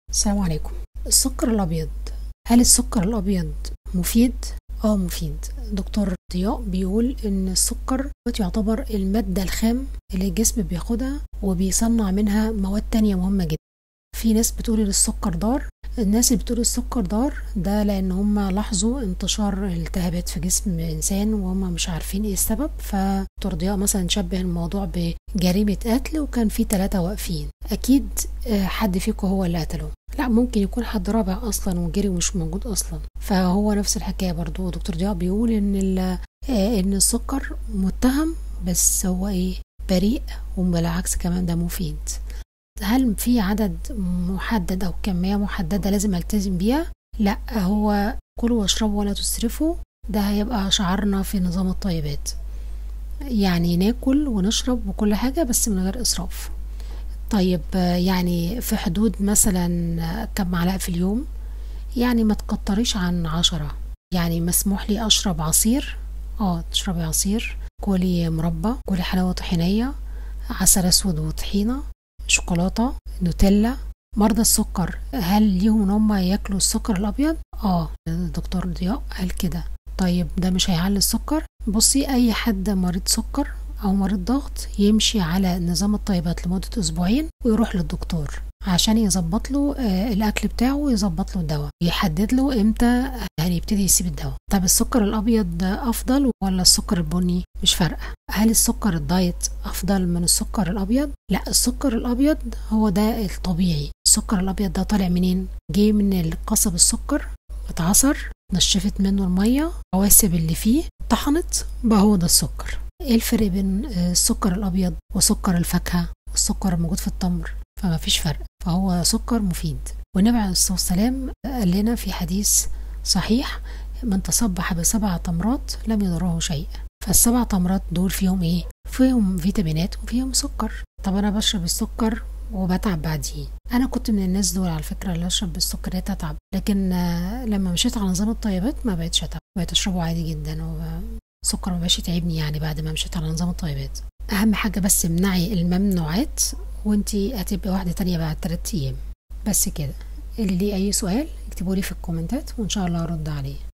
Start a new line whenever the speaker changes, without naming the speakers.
السلام عليكم السكر الأبيض هل السكر الأبيض مفيد؟ اه مفيد دكتور ضياء بيقول ان السكر يعتبر المادة الخام اللي الجسم بياخدها وبيصنع منها مواد تانية مهمة جدا في ناس بتقول ان السكر ضار الناس اللي بتقول السكر ضار ده لان هم لاحظوا انتشار التهابات في جسم انسان وهم مش عارفين ايه السبب فدكتور ضياء مثلا شبه الموضوع بجريمة قتل وكان في ثلاثة واقفين اكيد آه، حد فيكم هو اللي قتله لا ممكن يكون حد رابع اصلا وجري ومش موجود اصلا فهو نفس الحكايه برضو دكتور ضياء بيقول ان ال- آه، ان السكر متهم بس هو ايه بريء وبالعكس كمان ده مفيد هل في عدد محدد او كميه محدده لازم التزم بيها لا هو كلوا واشربوا ولا تسرفوا ده هيبقى شعارنا في نظام الطيبات يعني ناكل ونشرب وكل حاجه بس من غير اسراف طيب آه، يعني في حدود مثلا آه، كم معلقة في اليوم يعني ما تكتريش عن عشرة يعني مسموح لي أشرب عصير اه تشربي عصير كلي مربى كلي حلاوة طحينية عسل أسود وطحينة شوكولاتة نوتيلا مرضى السكر هل ليهم ان هم ياكلوا السكر الابيض اه الدكتور ضياء قال كده طيب ده مش هيعلي السكر بصي اي حد مريض سكر او مريض ضغط يمشي على نظام الطيبات لمدة اسبوعين ويروح للدكتور عشان يظبط له آه، الاكل بتاعه ويظبط له الدواء يحدد له امتى هيبتدي يسيب الدواء طب السكر الابيض افضل ولا السكر البني مش فارقه هل السكر الدايت افضل من السكر الابيض لا السكر الابيض هو ده الطبيعي السكر الابيض ده طالع منين جه من القصب السكر اتعصر نشفت منه الميه العواسب اللي فيه طحنت بقى هو ده السكر ايه الفرق بين آه، السكر الابيض وسكر الفاكهه والسكر الموجود في التمر فما فيش فرق فهو سكر مفيد والنبي عليه الصلاه والسلام قال لنا في حديث صحيح من تصبح بسبع تمرات لم يضره شيء فالسبع تمرات دول فيهم ايه فيهم فيتامينات وفيهم سكر طب انا بشرب السكر وبتعب بعديه انا كنت من الناس دول على فكره اللي اشرب بالسكريات اتعب لكن آه، لما مشيت على نظام الطيبات ما بقتش اتعب بقيت اشربه عادي جدا والسكر ما بقاش يتعبني يعني بعد ما مشيت على نظام الطيبات اهم حاجه بس امنعي الممنوعات وانتي هتبقي واحده تانية بعد تلات ايام بس كده اللي ليه اي سؤال اكتبولي في الكومنتات وان شاء الله ارد عليه